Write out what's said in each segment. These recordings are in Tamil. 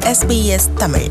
SBS தமிழ்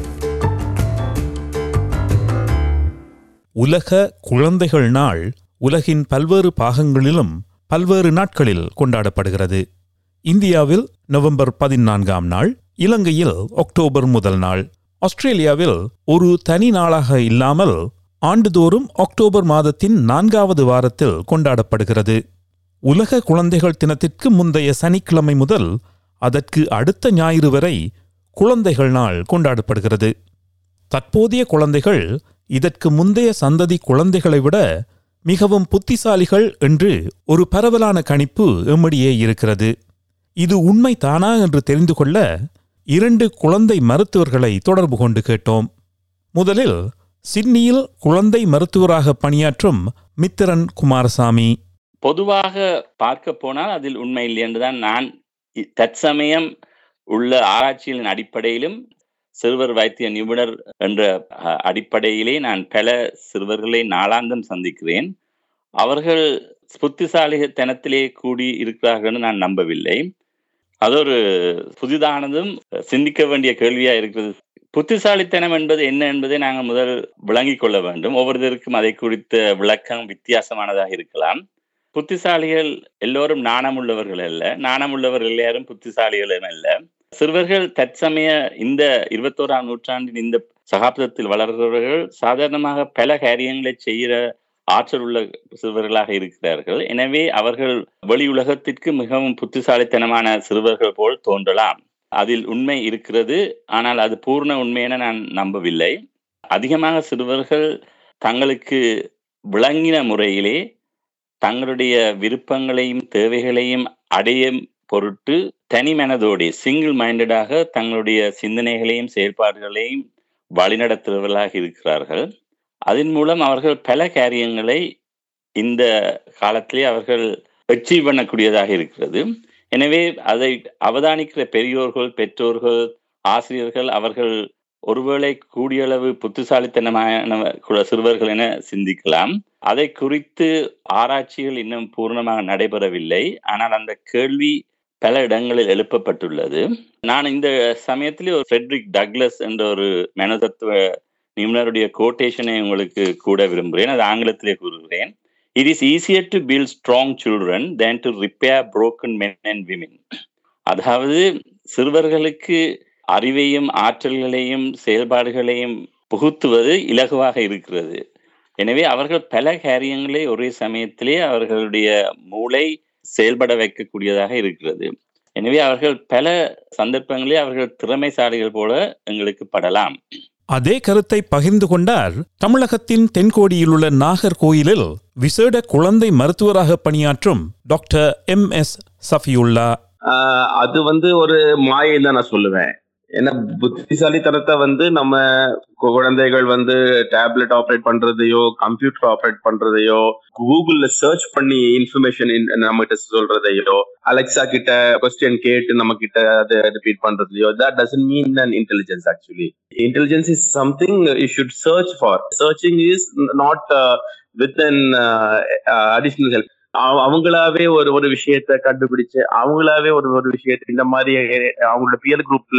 உலக குழந்தைகள் நாள் உலகின் பல்வேறு பாகங்களிலும் பல்வேறு நாட்களில் கொண்டாடப்படுகிறது இந்தியாவில் நவம்பர் பதினான்காம் நாள் இலங்கையில் அக்டோபர் முதல் நாள் ஆஸ்திரேலியாவில் ஒரு தனி நாளாக இல்லாமல் ஆண்டுதோறும் அக்டோபர் மாதத்தின் நான்காவது வாரத்தில் கொண்டாடப்படுகிறது உலக குழந்தைகள் தினத்திற்கு முந்தைய சனிக்கிழமை முதல் அதற்கு அடுத்த ஞாயிறு வரை குழந்தைகள் நாள் கொண்டாடப்படுகிறது தற்போதைய குழந்தைகள் இதற்கு முந்தைய சந்ததி குழந்தைகளை விட மிகவும் புத்திசாலிகள் என்று ஒரு பரவலான கணிப்பு எம்மிடையே இருக்கிறது இது உண்மை தானா என்று தெரிந்து கொள்ள இரண்டு குழந்தை மருத்துவர்களை தொடர்பு கொண்டு கேட்டோம் முதலில் சிட்னியில் குழந்தை மருத்துவராக பணியாற்றும் மித்திரன் குமாரசாமி பொதுவாக பார்க்க போனால் அதில் உண்மை இல்லை என்றுதான் நான் இ- தற்சமயம் உள்ள ஆராய்ச்சிகளின் அடிப்படையிலும் சிறுவர் வைத்திய நிபுணர் என்ற அஹ், அடிப்படையிலே நான் பல சிறுவர்களை நாளாந்தம் சந்திக்கிறேன் அவர்கள் புத்திசாலித்தனத்திலே கூடி இருக்கிறார்கள் என்று நான் நம்பவில்லை அது ஒரு புதிதானதும் சிந்திக்க வேண்டிய கேள்வியா இருக்கிறது புத்திசாலித்தனம் என்பது என்ன என்பதை நாங்கள் முதல் விளங்கிக் கொள்ள வேண்டும் ஒவ்வொருத்தருக்கும் அதை குறித்த விளக்கம் வித்தியாசமானதாக இருக்கலாம் புத்திசாலிகள் எல்லோரும் நாணமுள்ளவர்கள் அல்ல நாணமுள்ளவர்கள் எல்லாரும் புத்திசாலிகளும் அல்ல சிறுவர்கள் தற்சமய இந்த இருபத்தோராம் நூற்றாண்டின் இந்த சகாப்தத்தில் வளர்கிறவர்கள் சாதாரணமாக பல காரியங்களை செய்கிற ஆற்றல் உள்ள சிறுவர்களாக இருக்கிறார்கள் எனவே அவர்கள் வெளி உலகத்திற்கு மிகவும் புத்திசாலித்தனமான சிறுவர்கள் போல் தோன்றலாம் அதில் உண்மை இருக்கிறது ஆனால் அது பூர்ண உண்மை என நான் நம்பவில்லை அதிகமாக சிறுவர்கள் தங்களுக்கு விளங்கின முறையிலே தங்களுடைய விருப்பங்களையும் தேவைகளையும் அடையும் பொருட்டு தனி மனதோடு சிங்கிள் மைண்டடாக தங்களுடைய சிந்தனைகளையும் செயல்பாடுகளையும் வழிநடத்துபவர்களாக இருக்கிறார்கள் அதன் மூலம் அவர்கள் பல காரியங்களை இந்த காலத்திலே அவர்கள் அச்சீவ் பண்ணக்கூடியதாக இருக்கிறது எனவே அதை அவதானிக்கிற பெரியோர்கள் பெற்றோர்கள் ஆசிரியர்கள் அவர்கள் ஒருவேளை கூடியளவு புத்திசாலித்தனமான குழ- சிறுவர்கள் என சிந்திக்கலாம் அதை குறித்து ஆராய்ச்சிகள் இன்னும் பூர்ணமாக நடைபெறவில்லை ஆனால் அந்த கேள்வி பல இடங்களில் எழுப்பப்பட்டுள்ளது நான் இந்த சமயத்திலே ஒரு ஃப்ரெட்ரிக் டக்ளஸ் என்ற ஒரு மனதத்துவ நிபுணருடைய கோட்டேஷனை உங்களுக்கு கூட விரும்புகிறேன் அது ஆங்கிலத்திலே கூறுகிறேன் it is easier to build strong children than to repair broken men and women அதாவது சிறுவர்களுக்கு அறிவையும் ஆற்றல்களையும் செயல்பாடுகளையும் புகுத்துவது இலகுவாக இருக்கிறது எனவே அவர்கள் பல காரியங்களை ஒரே சமயத்திலே அவர்களுடைய மூளை செயல்பட வைக்கக்கூடியதாக இருக்கிறது எனவே அவர்கள் பல சந்தர்ப்பங்களில் அவர்கள் திறமைசாலிகள் போல எங்களுக்கு படலாம் அதே கருத்தை பகிர்ந்து கொண்டார் தமிழகத்தின் தென்கோடியிலுள்ள நாகர்கோயிலில் விசேட குழந்தை மருத்துவராக பணியாற்றும் டாக்டர் எம் எஸ் சஃபியுல்லா ஆஹ் அது வந்து ஒரு மாயை தான் நான் சொல்லுவேன் ஏன்னா புத்திசாலித்தனத்தை வந்து நம்ம கு- குழந்தைகள் வந்து டேப்லெட் ஆப்ரேட் பண்றதையோ கம்ப்யூட்டர் ஆப்ரேட் பண்றதையோ கூகுள்ல சர்ச் பண்ணி இன்ஃபர்மேஷன் நம்ம கிட்ட சொல்றதையோ அலெக்சா கிட்ட கொஸ்டின் கேட்டு நம்ம கிட்ட அதை ரிப்பீட் பண்றதையோ that doesn't mean an intelligence actually intelligence is something you should search for searching is not uh, with an uh, uh, additional help அவ- அவங்களாவே ஒரு ஒரு விஷயத்த கண்டுபிடிச்சு அவங்களாவே ஒரு ஒரு விஷயத்த இந்த மாதிரி அவங்களோட பியர் குரூப்ல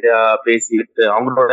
பேசிட்டு அவங்களோட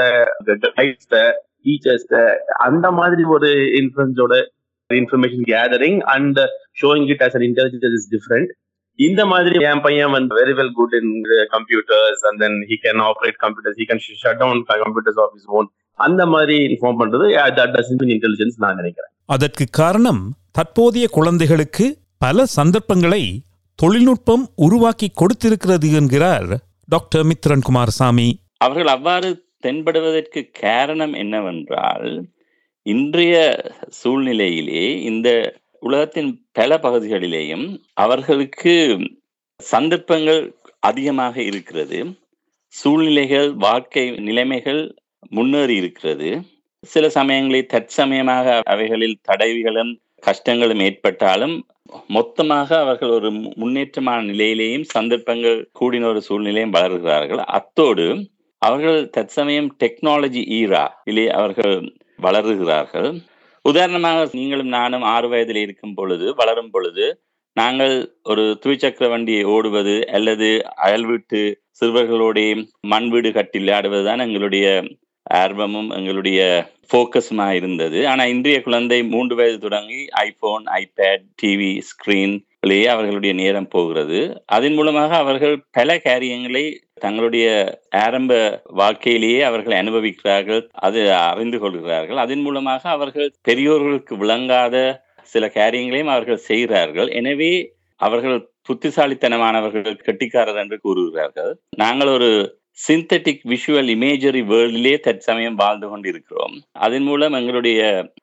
டீச்சர்ஸ்ட அந்த மாதிரி ஒரு இன்ஃபுளுன்ஸோட information gathering and showing it as an intelligence is different இந்த மாதிரி என் பையன் வந்து very well good in computers and then he can operate computers he can shut down computers off is own அந்த மாதிரி இன்ஃபார்ம் பண்றது தட் டசன் மீன் இன்டெலிஜென்ஸ் நான் நினைக்கிறேன் அதற்கு காரணம் தற்போதைய குழந்தைகளுக்கு பல சந்தர்ப்பங்களை தொழில்நுட்பம் உருவாக்கி கொடுத்திருக்கிறது என்கிறார் டாக்டர் மித்ரன் குமாரசாமி அவர்கள் அவ்வாறு தென்படுவதற்கு காரணம் என்னவென்றால் இன்றைய சூழ்நிலையிலே இந்த உலகத்தின் பல பகுதிகளிலேயும் அவர்களுக்கு சந்தர்ப்பங்கள் அதிகமாக இருக்கிறது சூழ்நிலைகள் வாழ்க்கை நிலைமைகள் முன்னேறி இருக்கிறது சில சமயங்களில் தற்சமயமாக அவைகளில் தடைகளும் கஷ்டங்களும் ஏற்பட்டாலும் மொத்தமாக அவர்கள் ஒரு மு- முன்னேற்றமான நிலையிலேயும் சந்தர்ப்பங்கள் கூடின ஒரு சூழ்நிலையும் வளர்கிறார்கள் அத்தோடு அவர்கள் தற்சமயம் டெக்னாலஜி ஈரா இலே அவர்கள் வளருகிறார்கள் உதாரணமாக நீங்களும் நானும் ஆறு வயதில் இருக்கும் பொழுது வளரும் பொழுது நாங்கள் ஒரு துவிச்சக்கர வண்டியை ஓடுவது அல்லது அயல் வீட்டு சிறுவர்களோடைய மண் வீடு கட்டி விளையாடுவது தான் எங்களுடைய ஆர்வமும் எங்களுடைய ஃபோக்கஸுமா இருந்தது ஆனா இன்றைய குழந்தை மூன்று வயது தொடங்கி ஐபோன் ஐபேட் டிவி ஸ்கிரீன்லேயே அவர்களுடைய நேரம் போகிறது அதன் மூலமாக அவர்கள் பல காரியங்களை தங்களுடைய ஆரம்ப வாழ்க்கையிலேயே அவர்கள் அனுபவிக்கிறார்கள் அது அறிந்து கொள்கிறார்கள் அதன் மூலமாக அவர்கள் பெரியோர்களுக்கு விளங்காத சில காரியங்களையும் அவர்கள் செய்கிறார்கள் எனவே அவர்கள் புத்திசாலித்தனமானவர்கள் கெட்டிக்காரர் என்று கூறுகிறார்கள் நாங்கள் ஒரு சிந்தட்டிக் விஷுவல் இமேஜரி வேர்ல்டிலே தற்சமயம் வாழ்ந்து கொண்டிருக்கிறோம் அதன் மூலம் எங்களுடைய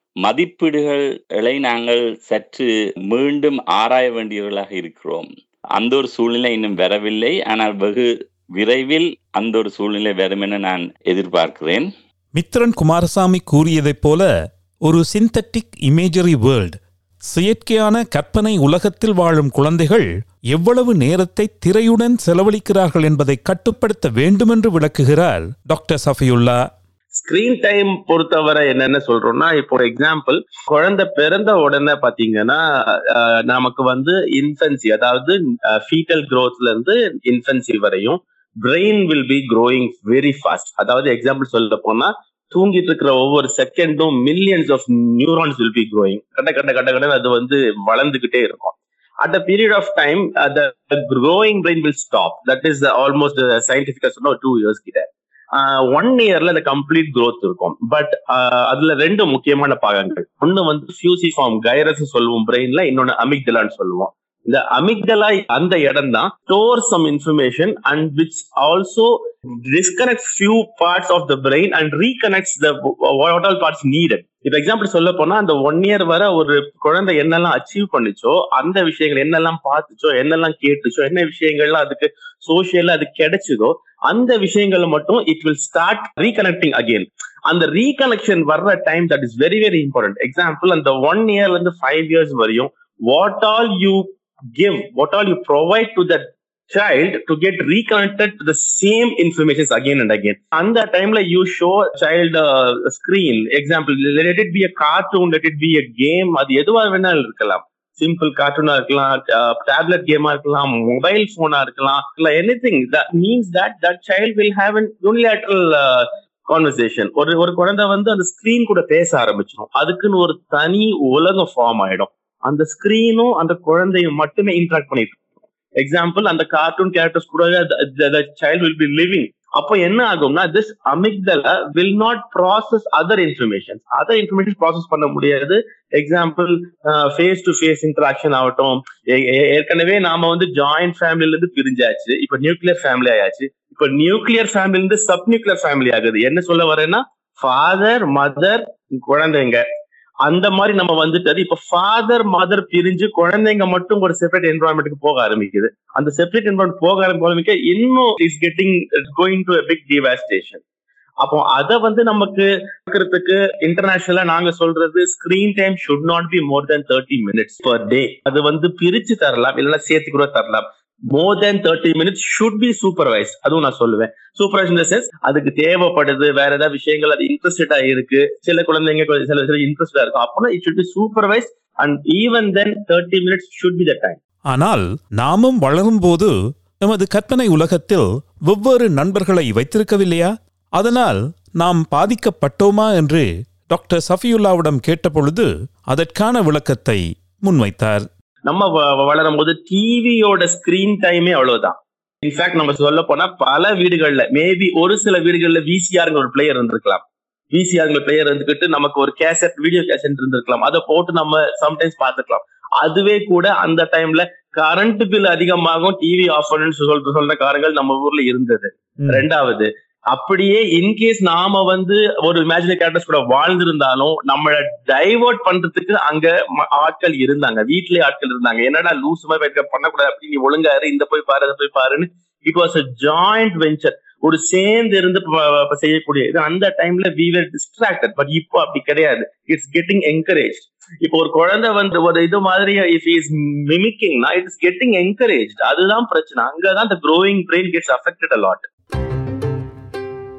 மதிப்பீடுகளை நாங்கள் சற்று மீண்டும் ஆராய வேண்டியவர்களாக இருக்கிறோம் அந்த ஒரு சூழ்நிலை இன்னும் வரவில்லை ஆனால் வெகு விரைவில் அந்த ஒரு சூழ்நிலை வரும் என நான் எதிர்பார்க்கிறேன் மித்ரன் குமாரசாமி கூறியதைப் போல ஒரு சிந்தட்டிக் இமேஜரி வேர்ல்ட் செயற்கையான கற்பனை உலகத்தில் வாழும் குழந்தைகள் எவ்வளவு நேரத்தை திரையுடன் செலவழிக்கிறார்கள் என்பதை கட்டுப்படுத்த வேண்டுமென்று விளக்குகிறார் டாக்டர் சஃபியுல்லா ஸ்கிரீன் டைம் பொறுத்தவரை என்னென்ன சொல்றோம்னா இப்போ எக்ஸாம்பிள் குழந்தை பிறந்த உடனே பாத்தீங்கன்னா அஹ், நமக்கு வந்து இன்ஃபென்சி அதாவது ஃபீட்டல் growthல இருந்து இன்ஃபென்சி வரையும் brain will be growing very fast அதாவது எக்ஸாம்பிள் சொல்ல போனா தூங்கிட்டு இருக்கிற ஒவ்வொரு செகண்டும் millions of neurons will be growing கட்ட கட்ட கட்ட கட்ட அது வந்து வளர்ந்துகிட்டே இருக்கும் at a period of time the growing brain will stop that is almost சயின்டிபிக்கா சொன்னா டூ இயர்ஸ் கிட்ட ஒன் இயர்ல அந்த கம்ப்ளீட் growth இருக்கும் பட் அதுல ரெண்டு முக்கியமான பாகங்கள் ஒண்ணு வந்து ஃபியூசிஃபார்ம் கைரஸ் சொல்லுவோம் பிரெயின்ல இன்னொன்னு அமிக்டலான்னு சொல்லுவோம் இந்த அமிக்டலா அந்த இடம் தான் store some information and which also disconnect few parts of the brain and reconnects the what all parts needed இப்ப எக்ஸாம்பிள் சொல்ல போனா அந்த ஒன் இயர் வரை ஒரு குழந்தை என்னெல்லாம் அச்சீவ் பண்ணுச்சோ அந்த விஷயங்கள் என்னெல்லாம் பார்த்துச்சோ என்னெல்லாம் கேட்டுச்சோ என்ன விஷயங்கள்லாம் அதுக்கு சோசியல்ல அது கிடைச்சதோ அந்த விஷயங்களை மட்டும் it will start reconnecting again அந்த ரீகனெக்ஷன் வர்ற time that is very very important example அந்த ஒன் இயர்ல இருந்து ஃபைவ் இயர்ஸ் வரையும் what all you give what all you provide to that child to get reconnected to the same informations again and again அந்த டைம்ல you show child uh, screen example let it be a cartoon let it be a game அது எதுவா வேணாலும் இருக்கலாம் சிம்பிள் கார்ட்டூனா இருக்கலாம் டேப்லெட் கேமா இருக்கலாம் மொபைல் போனா இருக்கலாம் இல்ல anything that means that that child will have an unilateral conversation ஒரு ஒரு குழந்தை வந்து அந்த ஸ்கிரீன் கூட பேச ஆரம்பிச்சிடும் அதுக்குன்னு ஒரு தனி உலகம் ஃபார்ம் ஆயிடும் அந்த ஸ்கிரீனும் அந்த குழந்தையும் மட்டுமே இன்ட்ராக்ட் பண்ணிட்டு எக்ஸாம்பிள் அந்த கார்ட்டூன் கேரக்டர்ஸ் கூட சைல்ட் வில் பி லிவிங் அப்போ என்ன ஆகும்னா this amygdala will not process other information other information process பண்ண முடியாது example face to face interaction ஆகட்டும் ஏ- ஏ- ஏற்கனவே நாம வந்து ஜாயிண்ட் ஃபேமிலில இருந்து பிரிஞ்சாச்சு இப்ப நியூக்ளியர் ஃபேமிலி ஆயாச்சு இப்ப நியூக்ளியர் ஃபேமிலி இருந்து சப் நியூக்ளியர் ஃபேமிலி ஆகுது என்ன சொல்ல வரேன்னா ஃபாதர் மதர் குழந்தைங்க அந்த மாதிரி நம்ம வந்துட்டு இப்ப ஃபாதர் மதர் பிரிஞ்சு குழந்தைங்க மட்டும் ஒரு செப்பரேட் என்வரான்மெண்ட்டுக்கு போக ஆரம்பிக்குது அந்த செப்பரேட் என்வரான்மெண்ட் போக ஆரம்பிக்க இன்னும் is getting going to big devastation அப்போ அதை வந்து நமக்கு பார்க்கறதுக்கு இன்டர்நேஷனலா நாங்க சொல்றது screen time should not be more than thirty minutes per day அது வந்து பிரிச்சு தரலாம் இல்லைன்னா சேர்த்து கூட தரலாம் more than thirty minutes should be supervise அதுவும் நான் சொல்லுவேன் சூப்பர்வைஸ் இந்த சென்ஸ் அதுக்கு தேவைப்படுது வேற ஏதாவது விஷயங்கள் அது இன்ட்ரெஸ்டடா இருக்கு சில குழந்தைங்க கொஞ்சம் சில சில இன்ட்ரெஸ்டா இருக்கும் அப்போனா it should be supervise and even then thirty minutes should be the time ஆனால் நாமும் வளரும்போது நமது கற்பனை உலகத்தில் வெவ்வேறு நண்பர்களை வைத்திருக்கவில்லையா அதனால் நாம் பாதிக்கப்பட்டோமா என்று டாக்டர் சஃபியுல்லாவிடம் கேட்டபொழுது அதற்கான விளக்கத்தை முன்வைத்தார் நம்ம வ- வ- வளரும் போது டிவியோட ஸ்கிரீன் டைமே அவ்வளவுதான் இன்ஃபேக்ட் நம்ம சொல்ல போனா பல வீடுகள்ல மேபி ஒரு சில வீடுகள்ல விசிஆர்ங்கிற ஒரு பிளேயர் இருந்திருக்கலாம் விசிஆர்ங்கிற பிளேயர் இருந்துகிட்டு நமக்கு ஒரு கேசட் வீடியோ கேசட் இருந்திருக்கலாம் அதை போட்டு நம்ம சம்டைம்ஸ் பார்த்துக்கலாம் அதுவே கூட அந்த டைம்ல கரண்ட் பில் அதிகமாகும் டிவி ஆஃப் பண்ணுன்னு சொல்ற சொல்ற காரங்கள் நம்ம ஊர்ல இருந்தது ரெண்டாவது அப்படியே இன்கேஸ் நாம வந்து ஒரு இமேஜினரி கேரக்டர்ஸ் கூட வாழ்ந்திருந்தாலும் நம்மள டைவர்ட் பண்றதுக்கு அங்க ம- ஆட்கள் இருந்தாங்க வீட்லயே ஆட்கள் இருந்தாங்க என்னடா லூஸ் மாதிரி வைக்க பண்ணக்கூடாது அப்படி நீ ஒழுங்கா இரு இந்த போய் பாரு அதை போய் பாருன்னு it was a joint venture ஒரு சேர்ந்து இருந்து ப- ப- செய்யக்கூடிய இது அந்த டைம்ல வி வேர் டிஸ்ட்ராக்டட் பட் இப்போ அப்படி கிடையாது இட்ஸ் கெட்டிங் என்கரேஜ் இப்போ ஒரு குழந்தை வந்து ஒரு இது மாதிரி இஃப் இஸ் மிமிக்கிங்னா இட்ஸ் கெட்டிங் என்கரேஜ் அதுதான் பிரச்சனை அங்கதான் the growing brain gets affected a lot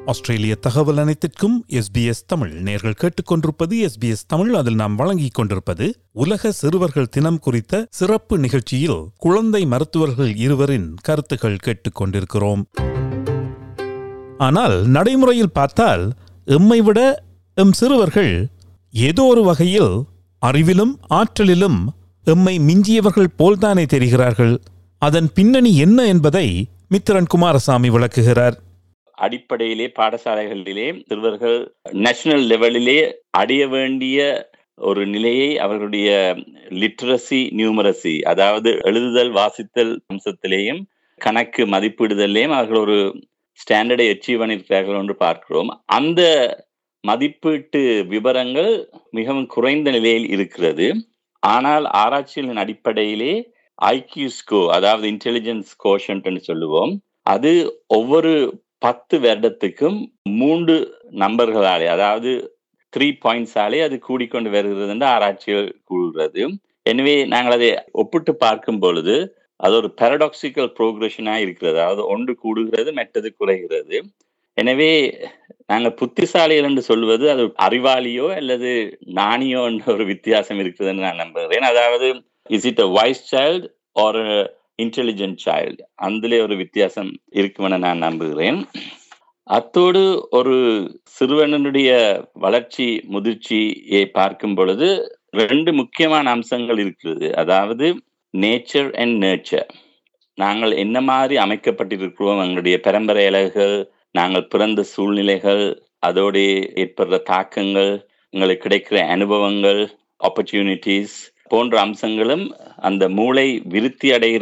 ஆஸ்திரேலிய தகவல் அனைத்திற்கும் எஸ்பிஎஸ் தமிழ் நேர்கள் கேட்டுக்கொண்டிருப்பது எஸ்பிஎஸ் தமிழ் அதில் நாம் வழங்கிக் கொண்டிருப்பது உலக சிறுவர்கள் தினம் குறித்த சிறப்பு நிகழ்ச்சியில் குழந்தை மருத்துவர்கள் இருவரின் கருத்துக்கள் கேட்டுக்கொண்டிருக்கிறோம் ஆனால் நடைமுறையில் பார்த்தால் எம்மை விட எம் சிறுவர்கள் ஏதோ ஒரு வகையில் அறிவிலும் ஆற்றலிலும் எம்மை மிஞ்சியவர்கள் போல்தானே தெரிகிறார்கள் அதன் பின்னணி என்ன என்பதை மித்திரன் குமாரசாமி விளக்குகிறார் அடிப்படையிலே பாடசாலைகளிலே சிறுவர்கள் நேஷனல் லெவலிலே அடைய வேண்டிய ஒரு நிலையை அவர்களுடைய லிட்ரஸி நியூமரசி அதாவது எழுதுதல் வாசித்தல் அம்சத்திலேயும் கணக்கு மதிப்பிடுதலையும் அவர்கள் ஒரு ஸ்டாண்டர்டை அச்சீவ் பண்ணியிருக்கிறார்கள் என்று பார்க்கிறோம் அந்த மதிப்பீட்டு விவரங்கள் மிகவும் குறைந்த நிலையில் இருக்கிறது ஆனால் ஆராய்ச்சிகளின் அடிப்படையிலே ஐக்கியூ ஸ்கோ அதாவது இன்டெலிஜென்ஸ் கோஷன்ட்னு சொல்லுவோம் அது ஒவ்வொரு பத்து வருடத்துக்கும் மூன்று நம்பர்களாலே அதாவது த்ரீ பாயிண்ட்ஸாலே அது கூடிக்கொண்டு வருகிறது என்று ஆராய்ச்சிகள் கூறுகிறது எனவே நாங்கள் அதை ஒப்பிட்டு பார்க்கும் பொழுது அது ஒரு பாரடாக்சிக்கல் ப்ரோக்ரஷனாக இருக்கிறது அதாவது ஒன்று கூடுகிறது மற்றது குறைகிறது எனவே நாங்கள் புத்திசாலிகள் என்று சொல்வது அது அறிவாளியோ அல்லது நாணியோ என்ற ஒரு வித்தியாசம் இருக்கிறதுன்னு நான் நம்புகிறேன் அதாவது is it a wise child or intelligent child அதிலே ஒரு வித்தியாசம் இருக்குமென நான் நம்புகிறேன் அத்தோடு ஒரு சிறுவனுடைய வளர்ச்சி முதிர்ச்சியை பார்க்கும் பொழுது ரெண்டு முக்கியமான அம்சங்கள் இருக்கிறது அதாவது நேச்சர் அண்ட் நேச்சர் நாங்கள் என்ன மாதிரி அமைக்கப்பட்டிருக்கிறோம் எங்களுடைய பரம்பரை அலகுகள் நாங்கள் பிறந்த சூழ்நிலைகள் அதோடு ஏற்படுற தாக்கங்கள் எங்களுக்கு கிடைக்கிற அனுபவங்கள் ஆப்பர்ச்சுனிட்டிஸ் போன்ற அம்சங்களும் அந்த மூளை விருத்தி அடைகிற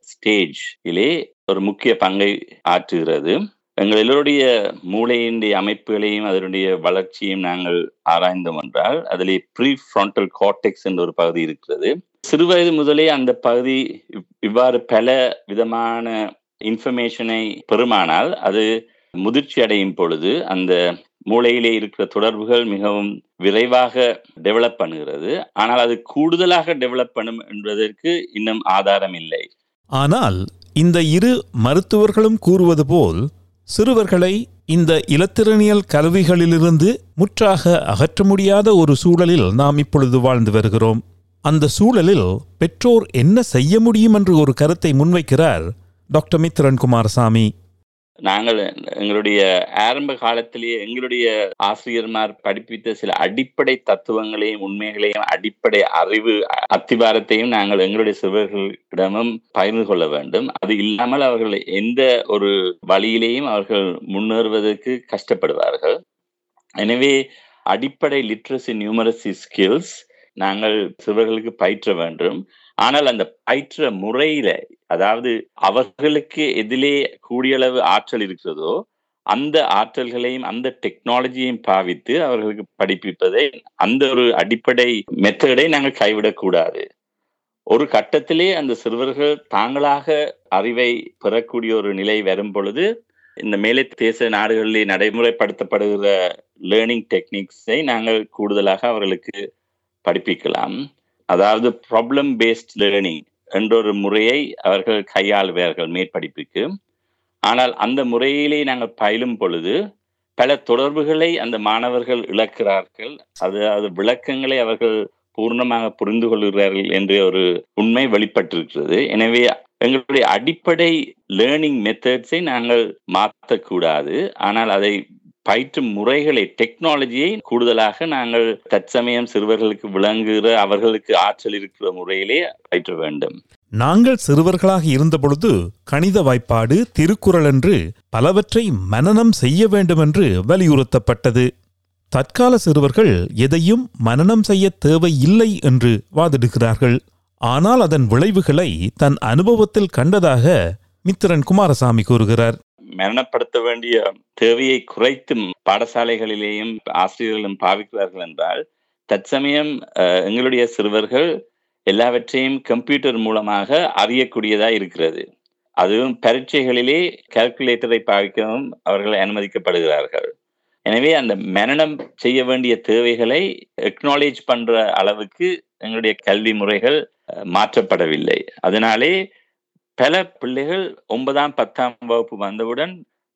ஸ்டேஜிலே ஒரு முக்கிய பங்கை ஆற்றுகிறது எங்கள் எல்லோருடைய மூளையினுடைய அமைப்புகளையும் அதனுடைய வளர்ச்சியையும் நாங்கள் ஆராய்ந்தோம் என்றால் அதிலே ப்ரீ ஃப்ரான்டல் கார்டெக்ஸ் என்ற ஒரு பகுதி இருக்கிறது சிறுவயது முதலே அந்த பகுதி இவ்வாறு பல விதமான இன்ஃபர்மேஷனை பெறுமானால் அது முதிர்ச்சி அடையும் பொழுது அந்த மூளையிலே இருக்கிற தொடர்புகள் மிகவும் விரைவாக டெவலப் பண்ணுகிறது ஆனால் அது கூடுதலாக டெவலப் பண்ணும் என்பதற்கு இன்னும் ஆதாரம் இல்லை ஆனால் இந்த இரு மருத்துவர்களும் கூறுவது போல் சிறுவர்களை இந்த இலத்திரனியல் கல்விகளிலிருந்து முற்றாக அகற்ற முடியாத ஒரு சூழலில் நாம் இப்பொழுது வாழ்ந்து வருகிறோம் அந்த சூழலில் பெற்றோர் என்ன செய்ய முடியும் என்று ஒரு கருத்தை முன்வைக்கிறார் டாக்டர் மித்ரன் குமாரசாமி நாங்கள் எங்களுடைய ஆரம்ப காலத்திலேயே எங்களுடைய ஆசிரியர்மார் படிப்பித்த சில அடிப்படை தத்துவங்களையும் உண்மைகளையும் அடிப்படை அறிவு அத்திவாரத்தையும் நாங்கள் எங்களுடைய சிறுவர்களிடமும் பகிர்ந்து கொள்ள வேண்டும் அது இல்லாமல் அவர்கள் எந்த ஒரு வழியிலேயும் அவர்கள் முன்னேறுவதற்கு கஷ்டப்படுவார்கள் எனவே அடிப்படை லிட்ரஸி நியூமரசி ஸ்கில்ஸ் நாங்கள் சிறுவர்களுக்கு பயிற்ற வேண்டும் ஆனால் அந்த பயிற்ற முறையில அதாவது அவர்களுக்கு எதிலே கூடியளவு ஆற்றல் இருக்கிறதோ அந்த ஆற்றல்களையும் அந்த டெக்னாலஜியையும் பாவித்து அவர்களுக்கு படிப்பிப்பதை அந்த ஒரு அடிப்படை மெத்தடை நாங்கள் கைவிடக்கூடாது ஒரு கட்டத்திலே அந்த சிறுவர்கள் தாங்களாக அறிவை பெறக்கூடிய ஒரு நிலை வரும் பொழுது இந்த மேலை தேச நாடுகளிலே நடைமுறைப்படுத்தப்படுகிற லேர்னிங் டெக்னிக்ஸை நாங்கள் கூடுதலாக அவர்களுக்கு படிப்பிக்கலாம் அதாவது ப்ராப்ளம் பேஸ்ட் லேர்னிங் என்ற ஒரு முறையை அவர்கள் கையாளுவார்கள் மேற்படிப்புக்கு ஆனால் அந்த முறையிலே நாங்கள் பயிலும் பொழுது பல தொடர்புகளை அந்த மாணவர்கள் இழக்கிறார்கள் அது அது விளக்கங்களை அவர்கள் பூர்ணமாக புரிந்து கொள்கிறார்கள் என்ற ஒரு உண்மை வெளிப்பட்டிருக்கிறது எனவே எங்களுடைய அடிப்படை லேர்னிங் மெத்தட்ஸை நாங்கள் மாற்றக்கூடாது ஆனால் அதை பயிற்றும் முறைகளை டெக்னாலஜியை கூடுதலாக நாங்கள் தற்சமயம் சிறுவர்களுக்கு விளங்குகிற அவர்களுக்கு ஆற்றல் இருக்கிற முறையிலே பயிற்ற வேண்டும் நாங்கள் சிறுவர்களாக இருந்தபொழுது கணித வாய்ப்பாடு திருக்குறள் என்று பலவற்றை மனனம் செய்ய வேண்டும் என்று வலியுறுத்தப்பட்டது தற்கால சிறுவர்கள் எதையும் மனனம் செய்ய தேவையில்லை என்று வாதிடுகிறார்கள் ஆனால் அதன் விளைவுகளை தன் அனுபவத்தில் கண்டதாக மித்திரன் குமாரசாமி கூறுகிறார் மரணப்படுத்த வேண்டிய தேவையை குறைத்து பாடசாலைகளிலேயும் ஆசிரியர்களும் பாவிக்கிறார்கள் என்றால் தற்சமயம் எங்களுடைய சிறுவர்கள் எல்லாவற்றையும் கம்ப்யூட்டர் மூலமாக அறியக்கூடியதா இருக்கிறது அதுவும் பரீட்சைகளிலே கால்குலேட்டரை பாவிக்கவும் அவர்கள் அனுமதிக்கப்படுகிறார்கள் எனவே அந்த மரணம் செய்ய வேண்டிய தேவைகளை எக்னாலேஜ் பண்ற அளவுக்கு எங்களுடைய கல்வி முறைகள் மாற்றப்படவில்லை அதனாலே பல பிள்ளைகள் ஒன்பதாம் பத்தாம் வகுப்பு வந்தவுடன்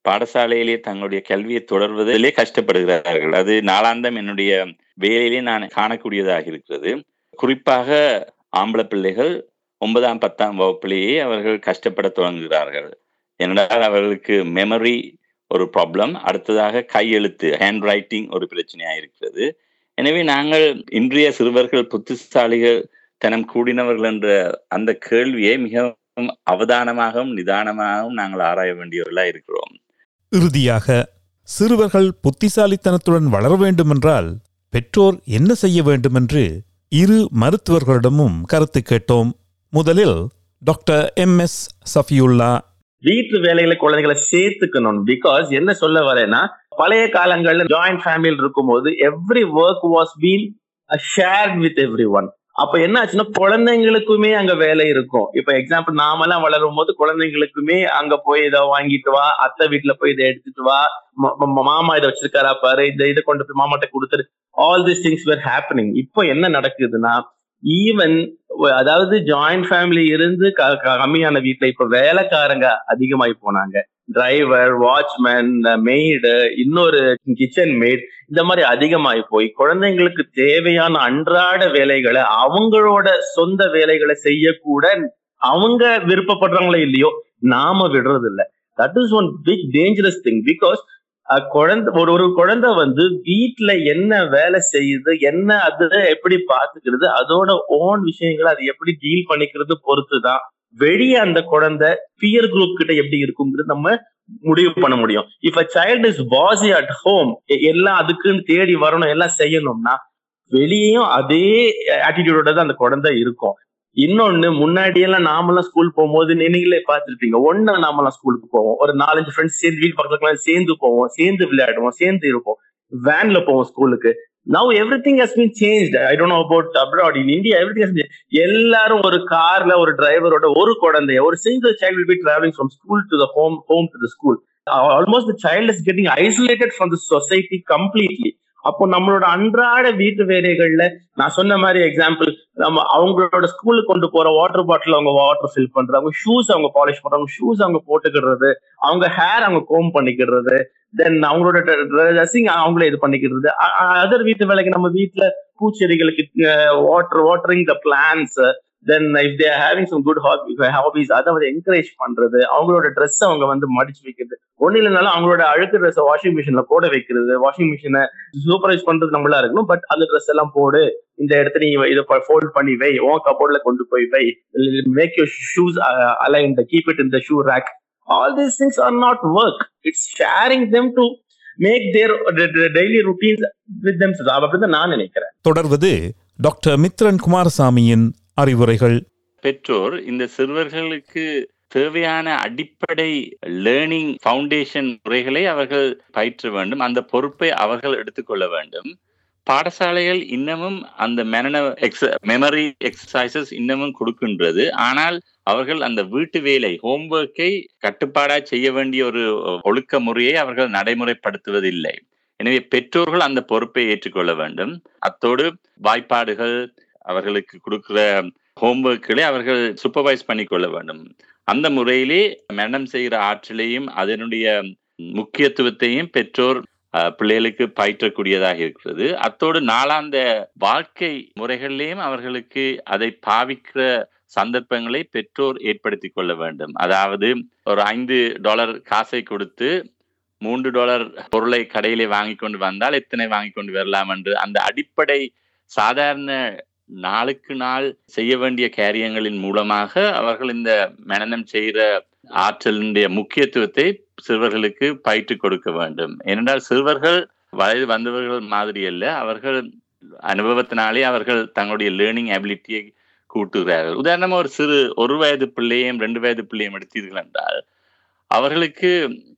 பாடசாலையிலே தங்களுடைய கல்வியை தொடர்வதிலே கஷ்டப்படுகிறார்கள் அது நாளாந்தம் என்னுடைய வேலையிலே நான் காணக்கூடியதாக இருக்கிறது குறிப்பாக ஆம்பளை பிள்ளைகள் ஒன்பதாம் பத்தாம் வகுப்பிலேயே அவர்கள் கஷ்டப்பட தொடங்குகிறார்கள் ஏனென்றால் அவர்களுக்கு மெமரி ஒரு ப்ராப்ளம் அடுத்ததாக கையெழுத்து ஹேண்ட் ரைட்டிங் ஒரு பிரச்சனையாக இருக்கிறது எனவே நாங்கள் இன்றைய சிறுவர்கள் புத்திசாலிகள் தனம் கூடினவர்கள் என்ற அந்த கேள்வியை மிகவும் அவதானமாகவும் நிதானமாகவும் நாங்கள் ஆராய வேண்டியவர்களாக இருக்கிறோம் இறுதியாக சிறுவர்கள் புத்திசாலித்தனத்துடன் வளர வேண்டுமென்றால் பெற்றோர் என்ன செய்ய வேண்டுமென்று இரு மருத்துவர்களிடமும் கருத்து கேட்டோம் முதலில் டாக்டர் எம் எஸ் சஃபியுல்லா வீட்டு வேலைகளை குழந்தைகளை சேர்த்துக்கணும் பிகாஸ் என்ன சொல்ல வரேன்னா பழைய காலங்கள்ல ஜாயிண்ட் ஃபேமிலி இருக்கும்போது every work was been shared with everyone அப்ப என்ன ஆச்சுன்னா குழந்தைங்களுக்குமே அங்க வேலை இருக்கும் இப்ப எக்ஸாம்பிள் நாமெல்லாம் வளரும் போது குழந்தைங்களுக்குமே அங்க போய் இதை வாங்கிட்டு வா அத்தை வீட்டுல போய் இதை எடுத்துட்டு வா ம- ம- மாமா இதை வச்சிருக்காரா பாரு இந்த இதை கொண்டு போய் மாமாட்ட கொடுத்துரு all this things were happening இப்போ என்ன நடக்குதுன்னா ஈவன் அதாவது ஜாயிண்ட் ஃபேமிலி இருந்து க- க- கம்மியான வீட்டுல இப்ப வேலைக்காரங்க அதிகமாகி போனாங்க டிரைவர் வாட்ச்மேன் மெய்டு இன்னொரு கிச்சன் மெய்ட் இந்த மாதிரி அதிகமாகி போய் குழந்தைங்களுக்கு தேவையான அன்றாட வேலைகளை அவங்களோட சொந்த வேலைகளை செய்யக்கூட அவங்க விருப்பப்படுறாங்களோ இல்லையோ நாம விடுறது இல்ல that is one big dangerous thing because குழந்தை ஒரு ஒரு குழந்தை வந்து வீட்ல என்ன வேலை செய்யுது என்ன அது எப்படி பாத்துக்கிறது அதோட ஓன் விஷயங்களை அது எப்படி டீல் பண்ணிக்கிறது பொறுத்து தான் வெளியே அந்த குழந்தை பியர் குரூப் கிட்ட எப்படி இருக்குங்கிறது நம்ம முடிவு பண்ண முடியும் if a child is bossy at home எல்லாம் அதுக்குன்னு தேடி வரணும் எல்லாம் செய்யணும்னா வெளியேயும் அதே ஆட்டிடியூடோட தான் அந்த குழந்தை இருக்கும் இன்னொன்னு முன்னாடி எல்லாம் நாமெல்லாம் ஸ்கூல் போகும்போது நீங்களே பார்த்துருப்பீங்க ஒண்ணு நாமெல்லாம் ஸ்கூலுக்கு போவோம் ஒரு நாலஞ்சு ஃப்ரெண்ட்ஸ் சேர்ந்து வீட்டு பக்கத்துல சேர்ந்து போவோம் சேர்ந்து விளையாடுவோம் சேர்ந்து இருப்போம் வேன்ல போவோம் ஸ்கூலுக்கு now everything has been change I don't know about abroad in India everything எல்லாரும் ஒரு கார்ல ஒரு டிரைவரோட ஒரு குழந்தைய ஒரு single child will be travelling from school to the home home to the school almost the child is getting isolated from the society completely அப்போ நம்மளோட அன்றாட வீட்டு வேலைகள்ல நான் சொன்ன மாதிரி எக்ஸாம்பிள் நம்ம அவங்களோட ஸ்கூலுக்கு கொண்டு போற வாட்டர் பாட்டில் அவங்க வாட்டர் ஃபில் பண்றாங்க ஷூஸ் அவங்க பாலிஷ் பண்றாங்க ஷூஸ் அவங்க போட்டுக்கிடுறது அவங்க ஹேர் அவங்க கோம் பண்ணிக்கிறது தென் அவங்களோட ட்ரெஸ்ஸிங் அவங்களே இது பண்ணிக்கிறது அதர் வீட்டு வேலைக்கு நம்ம வீட்டுல பூச்செடிகளுக்கு water watering the plants then if they're having some good hobbies அதை வந்து என்கரேஜ் பண்றது அவங்களோட ட்ரெஸ் அவங்க வந்து மடிச்சு வைக்கிறது ஒன்னும் இல்லைனாலும் அவங்களோட அழுக்கு ட்ரெஸ் வாஷிங் மிஷின்ல போட வைக்கிறது வாஷிங் மிஷினை சூப்பர்வைஸ் பண்றது நம்மளா இருக்கணும் பட் அந்த ட்ரெஸ் எல்லாம் போடு இந்த இடத்துல நீ இதை ஃபோல்ட் பண்ணி வை உன் கபோர்ட்ல கொண்டு போய் வை make your shoes align keep it in the shoe rack all these things are not work it's sharing them to make their daily routines with them அப்படிதான் நான் நினைக்கிறேன் தொடர்வது டாக்டர் மித்ரன் குமாரசாமியின் அறிவுரைகள் பெற்றோர் இந்த சிறுவர்களுக்கு தேவையான அடிப்படை லேர்னிங் ஃபவுண்டேஷன் முறைகளை அவர்கள் பயிற்ற வேண்டும் அந்த பொறுப்பை அவர்கள் எடுத்துக்கொள்ள வேண்டும் பாடசாலைகள் இன்னமும் அந்த மெனன எக்ஸ் மெமரி எக்ஸசைசஸ் இன்னமும் கொடுக்கின்றது ஆனால் அவர்கள் அந்த வீட்டு வேலை ஹோம்ஒர்க்கை கட்டுப்பாடா செய்ய வேண்டிய ஒரு ஒழுக்க முறையை அவர்கள் நடைமுறைப்படுத்துவதில்லை எனவே பெற்றோர்கள் அந்த பொறுப்பை ஏற்றுக்கொள்ள வேண்டும் அத்தோடு வாய்ப்பாடுகள் அவர்களுக்கு கொடுக்கிற ஹோம்ஒர்க்குகளை அவர்கள் சூப்பர்வைஸ் பண்ணிக்கொள்ள வேண்டும் அந்த முறையிலே மரணம் செய்கிற ஆற்றலையும் அதனுடைய முக்கியத்துவத்தையும் பெற்றோர் பிள்ளைகளுக்கு பயிற்றக்கூடியதாக இருக்கிறது அத்தோடு நாளாந்த வாழ்க்கை முறைகளிலேயும் அவர்களுக்கு அதை பாவிக்கிற சந்தர்ப்பங்களை பெற்றோர் ஏற்படுத்தி கொள்ள வேண்டும் அதாவது ஒரு ஐந்து டாலர் காசை கொடுத்து மூன்று டாலர் பொருளை கடையிலே வாங்கி கொண்டு வந்தால் எத்தனை வாங்கி கொண்டு வரலாம் என்று அந்த அடிப்படை சாதாரண நாளுக்கு நாள் செய்ய வேண்டிய காரியங்களின் மூலமாக அவர்கள் இந்த மனநம் செய்கிற ஆற்றலினுடைய முக்கியத்துவத்தை சிறுவர்களுக்கு பயிற்று கொடுக்க வேண்டும் ஏனென்றால் சிறுவர்கள் வயது வந்தவர்கள் மாதிரி அல்ல அவர்கள் அனுபவத்தினாலே அவர்கள் தங்களுடைய லேர்னிங் அபிலிட்டியை கூட்டுகிறார்கள் உதாரணமா ஒரு சிறு ஒரு வயது பிள்ளையும் ரெண்டு வயது பிள்ளையும் எடுத்தீர்கள் என்றால் அவர்களுக்கு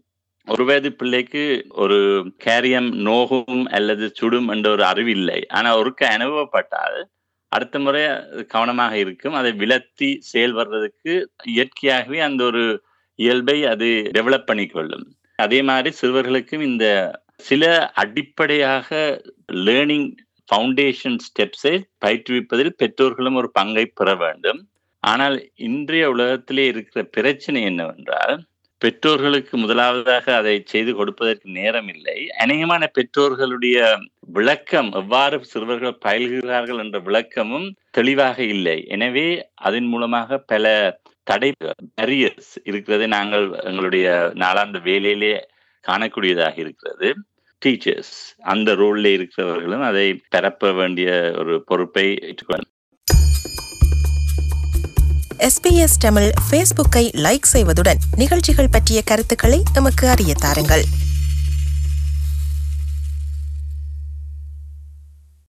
ஒரு வயது பிள்ளைக்கு ஒரு கேரியம் நோகும் அல்லது சுடும் என்ற ஒரு அறிவு இல்லை ஆனா ஒருக்க அனுபவப்பட்டால் அடுத்த முறை கவனமாக இருக்கும் அதை விலத்தி செயல் வர்றதுக்கு இயற்கையாகவே அந்த ஒரு இயல்பை அது டெவலப் பண்ணிக்கொள்ளும் அதே மாதிரி சிறுவர்களுக்கும் இந்த சில அடிப்படையாக லேர்னிங் ஃபவுண்டேஷன் ஸ்டெப்ஸை பயிற்றுவிப்பதில் பெற்றோர்களும் ஒரு பங்கை பெற வேண்டும் ஆனால் இன்றைய உலகத்திலே இருக்கிற பிரச்சனை என்னவென்றால் பெற்றோர்களுக்கு முதலாவதாக அதை செய்து கொடுப்பதற்கு நேரம் இல்லை அநேகமான பெற்றோர்களுடைய விளக்கம் எவ்வாறு சிறுவர்கள் பயில்கிறார்கள் என்ற விளக்கமும் தெளிவாக இல்லை எனவே அதன் மூலமாக பல தடை பேரியர்ஸ் இருக்கிறதை நாங்கள் எங்களுடைய நாளாந்த வேலையிலே காணக்கூடியதாக இருக்கிறது டீச்சர்ஸ் அந்த ரோல்ல இருக்கிறவர்களும் அதை பரப்ப வேண்டிய ஒரு பொறுப்பை ஏற்றுக்கொள்ள எஸ்பிஎஸ் தமிழ் ஃபேஸ்புக்கை லைக் செய்வதுடன் நிகழ்ச்சிகள் பற்றிய கருத்துக்களை எமக்கு அறிய தாருங்கள்